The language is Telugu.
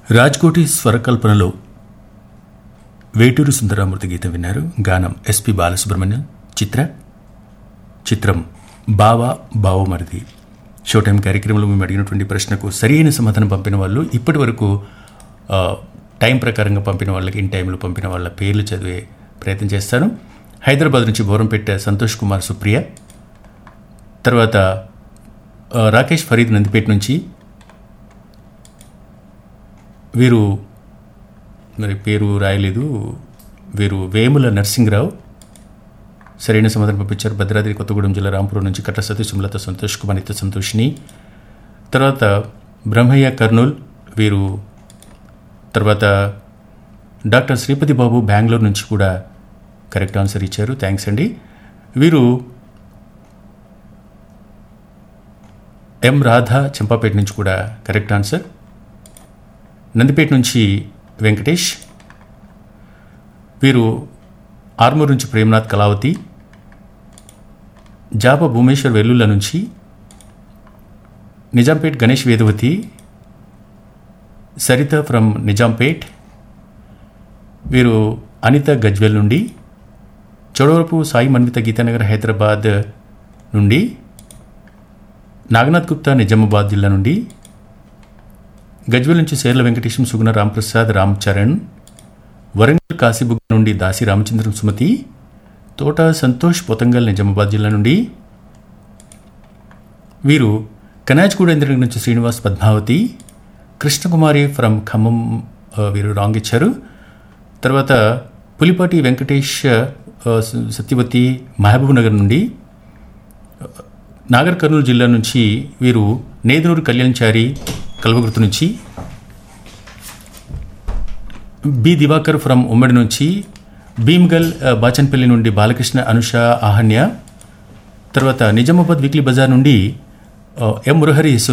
రాజ్కోటి స్వరకల్పనలో వేటూరు సుందరామూర్తి గీతం విన్నారు గానం ఎస్పి బాలసుబ్రహ్మణ్యం చిత్ర చిత్రం బావా బావమరిది షో టైం కార్యక్రమంలో మేము అడిగినటువంటి ప్రశ్నకు సరైన సమాధానం పంపిన వాళ్ళు ఇప్పటి వరకు ఆ, టైం ప్రకారంగా పంపిన వాళ్ళకి ఇన్ టైంలో పంపిన వాళ్ళ పేర్లు చదివే ప్రయత్నం చేస్తాను హైదరాబాద్ నుంచి బోరంపేట సంతోష్ కుమార్ సుప్రియ తర్వాత ఆ, రాకేష్ ఫరీద్ నందిపేట నుంచి వీరు మరి పేరు రాయలేదు వీరు వేముల నరసింహరావు సరైన సమాధానం పంపించారు భద్రాద్రి కొత్తగూడెం జిల్లా రాంపురం నుంచి కట్ల సతీష్ సుమలత సంతోష్ కుమార్ నిత్య సంతోషిని తర్వాత బ్రహ్మయ్య కర్నూల్ వీరు తర్వాత డాక్టర్ శ్రీపతి బాబు బెంగళూరు నుంచి కూడా కరెక్ట్ ఆన్సర్ ఇచ్చారు థ్యాంక్స్ అండి వీరు ఎం రాధ చెంపాపేట నుంచి కూడా కరెక్ట్ ఆన్సర్ నందిపేట నుంచి వెంకటేష్ వీరు ఆర్మూర్ నుంచి ప్రేమనాథ్ కళావతి జాప భూమేశ్వర్ వెల్లుల్ల నుంచి నిజాంపేట్ గణేష్ వేదవతి సరిత ఫ్రమ్ నిజాంపేట్ వీరు అనిత గజ్వెల్ నుండి చోడవరపు సాయి మన్విత గీతానగర్ హైదరాబాద్ నుండి నాగనాథ్ గుప్తా నిజామాబాద్ జిల్లా నుండి గజ్వెల్ నుంచి సేర్ల వెంకటేశం సుగుణ రాంప్రసాద్ రామ్ చరణ్ వరంగల్ కాశీబుగ్ నుండి దాసి రామచంద్రం సుమతి తోట సంతోష్ పొతంగల్ నిజామాబాద్ జిల్లా నుండి వీరు కనాజ్గూడ ఇంద్రనగర్ నుంచి శ్రీనివాస్ పద్మావతి కృష్ణకుమారి ఫ్రమ్ ఖమ్మం ఆ, వీరు రాంగ్ ఇచ్చారు తర్వాత పులిపాటి వెంకటేష్ ఆ, స- సత్యవతి మహబూబ్ నగర్ నుండి నాగర్ కర్నూలు జిల్లా నుంచి వీరు నేదునూరు కళ్యాణ్చారి కల్వగుర్తు నుంచి బి దివాకర్ ఫ్రమ్ ఉమ్మడి నుంచి భీమ్గల్ ఆ, బాచన్పల్లి నుండి బాలకృష్ణ అనుష ఆహన్య తర్వాత నిజామాబాద్ వీక్లీ బజార్ నుండి ఆ, ఎం మురహరి